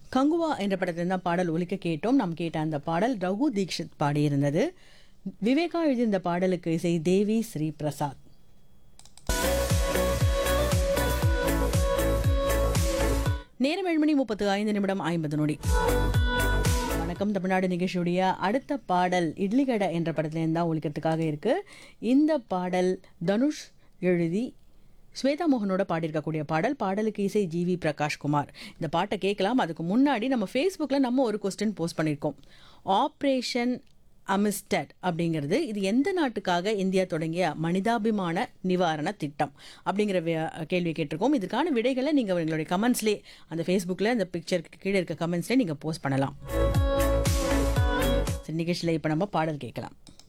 கங்குவா என்ற படத்தில் தான் பாடல் ஒலிக்க கேட்டோம் நாம் கேட்ட அந்த பாடல் ரகு தீக்ஷித் பாடியிருந்தது விவேகா எழுதிய இந்த பாடலுக்கு இசை தேவி ஸ்ரீ பிரசாத் நேரம் ஏழு மணி முப்பத்து ஐந்து நிமிடம் ஐம்பது நொடி வணக்கம் தமிழ்நாடு நிகழ்ச்சியுடைய அடுத்த பாடல் இட்லி கடை என்ற படத்துலேருந்து தான் ஒழிக்கிறதுக்காக இருக்கு இந்த பாடல் தனுஷ் எழுதி ஸ்வேதா மோகனோட பாடியிருக்கக்கூடிய பாடல் பாடலுக்கு இசை ஜிவி பிரகாஷ்குமார் இந்த பாட்டை கேட்கலாம் அதுக்கு முன்னாடி நம்ம ஃபேஸ்புக்கில் நம்ம ஒரு கொஸ்டின் போஸ்ட் பண்ணியிருக்கோம் ஆப்ரேஷன் அமிஸ்டட் அப்படிங்கிறது இது எந்த நாட்டுக்காக இந்தியா தொடங்கிய மனிதாபிமான நிவாரண திட்டம் அப்படிங்கிற வே- கேள்வி கேட்டிருக்கோம் இதுக்கான விடைகளை நீங்கள் உங்களுடைய கமெண்ட்ஸ்லேயே அந்த ஃபேஸ்புக்கில் அந்த பிக்சருக்கு கீழே இருக்க கமெண்ட்ஸ்லேயே நீங்கள் போஸ்ட் பண்ணலாம் சரி நிகழ்ச்சியில் இப்போ நம்ம பாடல் கேட்கலாம்